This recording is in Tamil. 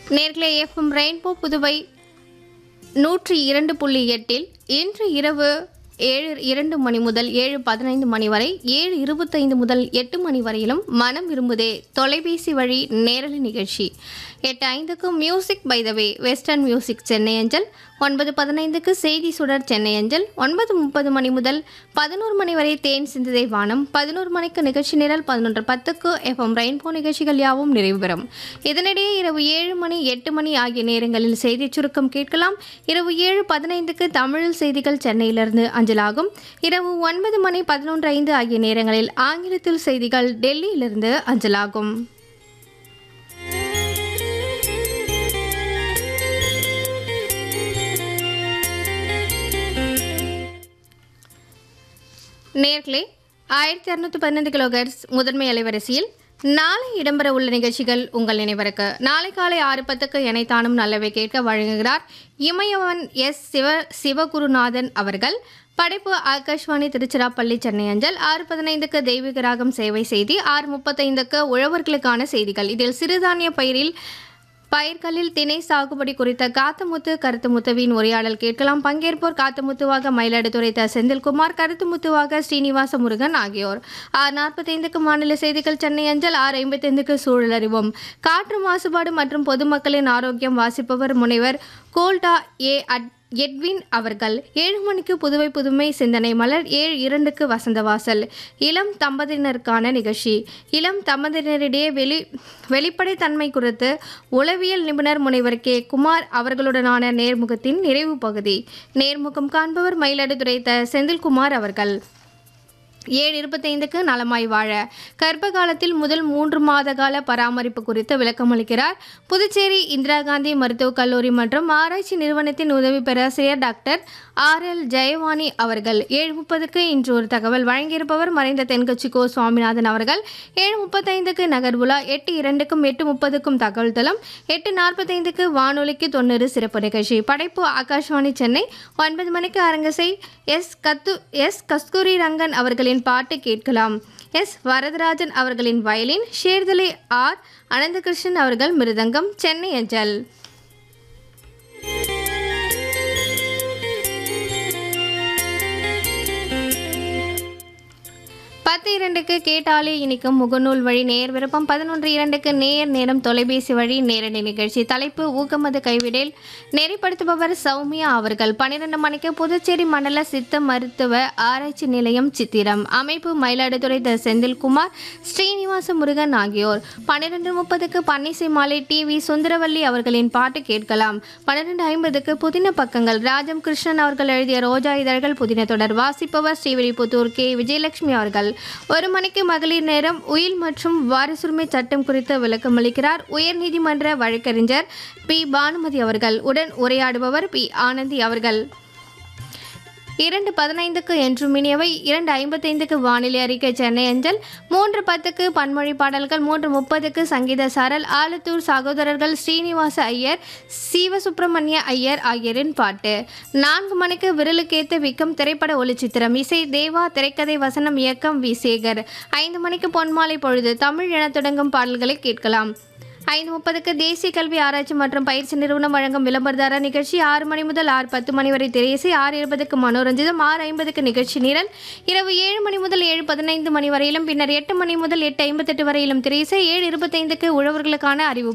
நேர்களே எஃப்எம் ரெயின்போ புதுவை நூற்றி இரண்டு புள்ளி எட்டில் இன்று இரவு ஏழு இரண்டு மணி முதல் ஏழு பதினைந்து மணி வரை ஏழு இருபத்தைந்து முதல் எட்டு மணி வரையிலும் மனம் விரும்புதே தொலைபேசி வழி நேரலை நிகழ்ச்சி எட்டு ஐந்துக்கு music by the way western music Chennai அஞ்சல் ஒன்பது பதினைந்துக்கு செய்தி சுடர் சென்னை அஞ்சல் ஒன்பது முப்பது மணி முதல் பதினோரு மணி வரை தேன் சிந்துதை வானம் பதினோரு மணிக்கு நிகழ்ச்சி நிரல் பதினொன்று பத்துக்கு எஃப்எம் ரெயின்போ நிகழ்ச்சிகள் யாவும் நிறைவு பெறும் இதனிடையே இரவு ஏழு மணி எட்டு மணி ஆகிய நேரங்களில் செய்திச் சுருக்கம் கேட்கலாம் இரவு ஏழு பதினைந்துக்கு தமிழில் செய்திகள் சென்னையிலிருந்து அஞ்சலாகும் இரவு ஒன்பது மணி பதினொன்று ஐந்து ஆகிய நேரங்களில் ஆங்கிலத்தில் செய்திகள் டெல்லியிலிருந்து அஞ்சலாகும் நேர்களே ஆயிரத்தி அறுநூத்தி பன்னெண்டு கிலோகர்ஸ் முதன்மை அலைவரிசையில் நாளை இடம்பெற உள்ள நிகழ்ச்சிகள் உங்கள் நினைவருக்கு நாளை காலை ஆறு பத்துக்கு இணைத்தானும் நல்லவை கேட்க வழங்குகிறார் இமயவன் எஸ் சிவ சிவகுருநாதன் அவர்கள் படைப்பு ஆகாஷ்வாணி திருச்சிராப்பள்ளி சென்னை அஞ்சல் ஆறு பதினைந்துக்கு தெய்வீக ராகம் சேவை செய்தி ஆறு முப்பத்தைந்துக்கு உழவர்களுக்கான செய்திகள் இதில் சிறுதானிய பயிரில் பயிர்களில் திணை சாகுபடி குறித்த காத்தமுத்து கருத்துமுத்துவின் உரையாடல் கேட்கலாம் பங்கேற்போர் காத்தமுத்துவாக மயிலாடுதுறை த செந்தில்குமார் கருத்துமுத்துவாக ஸ்ரீனிவாச முருகன் ஆகியோர் ஆறு நாற்பத்தைந்துக்கு மாநில செய்திகள் சென்னை அஞ்சல் ஆறு ஐம்பத்தைந்துக்கு சூழல் அறிவோம் காற்று மாசுபாடு மற்றும் பொதுமக்களின் ஆரோக்கியம் வாசிப்பவர் முனைவர் கோல்டா ஏ அட் எட்வின் அவர்கள் ஏழு மணிக்கு புதுவை புதுமை சிந்தனை மலர் ஏழு இரண்டுக்கு வசந்தவாசல் இளம் தம்பதியினருக்கான நிகழ்ச்சி இளம் தம்பதியினரிடையே வெளி வெளிப்படைத்தன்மை குறித்து உளவியல் நிபுணர் முனைவர் கே குமார் அவர்களுடனான நேர்முகத்தின் நிறைவு பகுதி நேர்முகம் காண்பவர் மயிலாடுதுறை த செந்தில்குமார் அவர்கள் ஏழு இருபத்தைந்துக்கு நலமாய் வாழ கர்ப்ப காலத்தில் முதல் மூன்று மாத கால பராமரிப்பு குறித்து விளக்கமளிக்கிறார் புதுச்சேரி இந்திரா காந்தி மருத்துவக் கல்லூரி மற்றும் ஆராய்ச்சி நிறுவனத்தின் உதவி பேராசிரியர் டாக்டர் ஆர் எல் ஜெயவாணி அவர்கள் ஏழு முப்பதுக்கு இன்று ஒரு தகவல் வழங்கியிருப்பவர் மறைந்த தென்கட்சி கோ சுவாமிநாதன் அவர்கள் ஏழு முப்பத்தைந்துக்கு நகர் உலா எட்டு இரண்டுக்கும் எட்டு முப்பதுக்கும் தகவல் தளம் எட்டு நாற்பத்தைந்துக்கு வானொலிக்கு தொண்ணூறு சிறப்பு நிகழ்ச்சி படைப்பு ஆகாஷ்வாணி சென்னை ஒன்பது மணிக்கு அரங்கசை எஸ் கத்து எஸ் கஸ்தூரி ரங்கன் அவர்களின் பாட்டு கேட்கலாம் எஸ் வரதராஜன் அவர்களின் வயலின் ஷேர்தலை ஆர் அனந்தகிருஷ்ணன் அவர்கள் மிருதங்கம் சென்னை அஞ்சல் பத்து இரண்டுக்கு கேட்டாலே இனிக்கும் முகநூல் வழி நேர் விருப்பம் பதினொன்று இரண்டுக்கு நேர் நேரம் தொலைபேசி வழி நேரடி நிகழ்ச்சி தலைப்பு ஊக்கமது கைவிடல் நெறிப்படுத்துபவர் சௌமியா அவர்கள் பன்னிரெண்டு மணிக்கு புதுச்சேரி மண்டல சித்த மருத்துவ ஆராய்ச்சி நிலையம் சித்திரம் அமைப்பு மயிலாடுதுறை த செந்தில்குமார் ஸ்ரீனிவாச முருகன் ஆகியோர் பன்னிரெண்டு முப்பதுக்கு பன்னிசை மாலை டிவி சுந்தரவல்லி அவர்களின் பாட்டு கேட்கலாம் பன்னிரெண்டு ஐம்பதுக்கு புதின பக்கங்கள் ராஜம் கிருஷ்ணன் அவர்கள் எழுதிய ரோஜா இதழ்கள் புதின தொடர் வாசிப்பவர் ஸ்ரீவில்லிபுத்தூர் கே விஜயலட்சுமி அவர்கள் ஒரு மணிக்கு மகளிர் நேரம் உயில் மற்றும் வாரிசுரிமை சட்டம் குறித்து விளக்கமளிக்கிறார் உயர்நீதிமன்ற வழக்கறிஞர் பி பானுமதி அவர்கள் உடன் உரையாடுபவர் பி ஆனந்தி அவர்கள் இரண்டு பதினைந்துக்கு என்று மினியவை இரண்டு ஐம்பத்தைந்துக்கு வானிலை அறிக்கை சென்னை அஞ்சல் மூன்று பத்துக்கு பன்மொழி பாடல்கள் மூன்று முப்பதுக்கு சங்கீத சாரல் ஆலத்தூர் சகோதரர்கள் ஸ்ரீனிவாச ஐயர் சிவசுப்பிரமணிய ஐயர் ஆகியோரின் பாட்டு நான்கு மணிக்கு விரலுக்கேத்த விக்கம் திரைப்பட ஒளிச்சித்திரம் இசை தேவா திரைக்கதை வசனம் இயக்கம் வி சேகர் ஐந்து மணிக்கு பொன்மாலை பொழுது தமிழ் என தொடங்கும் பாடல்களை கேட்கலாம் ஐந்து முப்பதுக்கு தேசிய கல்வி ஆராய்ச்சி மற்றும் பயிற்சி நிறுவனம் வழங்கும் விளம்பரதார நிகழ்ச்சி ஆறு மணி முதல் ஆறு பத்து மணி வரை திரையிசை ஆறு இருபதுக்கு மனோரஞ்சிதம் ஆறு ஐம்பதுக்கு நிகழ்ச்சி நிரல் இரவு ஏழு மணி முதல் ஏழு பதினைந்து மணி வரையிலும் பின்னர் எட்டு மணி முதல் எட்டு ஐம்பத்தெட்டு வரையிலும் திரையிசை ஏழு இருபத்தைந்துக்கு உழவர்களுக்கான அறிவு